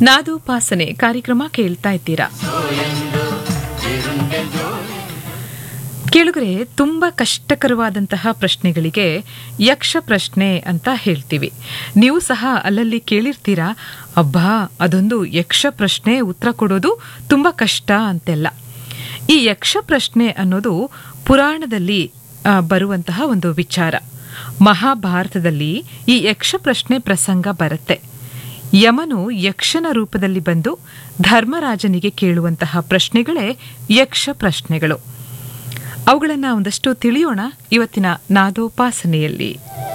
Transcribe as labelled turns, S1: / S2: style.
S1: ನಾದೋಪಾಸನೆ ಕಾರ್ಯಕ್ರಮ ಕೇಳ್ತಾ ಇದ್ದೀರಾ ಕೇಳುಗರೆ ತುಂಬಾ ಕಷ್ಟಕರವಾದಂತಹ ಪ್ರಶ್ನೆಗಳಿಗೆ ಯಕ್ಷ ಪ್ರಶ್ನೆ ಅಂತ ಹೇಳ್ತೀವಿ ನೀವು ಸಹ ಅಲ್ಲಲ್ಲಿ ಕೇಳಿರ್ತೀರಾ ಅಬ್ಬಾ ಅದೊಂದು ಯಕ್ಷ ಪ್ರಶ್ನೆ ಉತ್ತರ ಕೊಡೋದು ತುಂಬಾ ಕಷ್ಟ ಅಂತೆಲ್ಲ ಈ ಯಕ್ಷ ಪ್ರಶ್ನೆ ಅನ್ನೋದು ಪುರಾಣದಲ್ಲಿ ಆ, ಬರುವಂತಹ ಒಂದು ವಿಚಾರ ಮಹಾಭಾರತದಲ್ಲಿ ಈ ಯಕ್ಷ ಪ್ರಶ್ನೆ ಪ್ರಸಂಗ ಬರುತ್ತೆ ಯಮನು ಯಕ್ಷನ ರೂಪದಲ್ಲಿ ಬಂದು ಧರ್ಮರಾಜನಿಗೆ ಕೇಳುವಂತಹ ಪ್ರಶ್ನೆಗಳೇ ಯಕ್ಷ ಪ್ರಶ್ನೆಗಳು ಅವುಗಳನ್ನ ಒಂದಷ್ಟು ತಿಳಿಯೋಣ ಇವತ್ತಿನ ನಾದೋಪಾಸನೆಯಲ್ಲಿ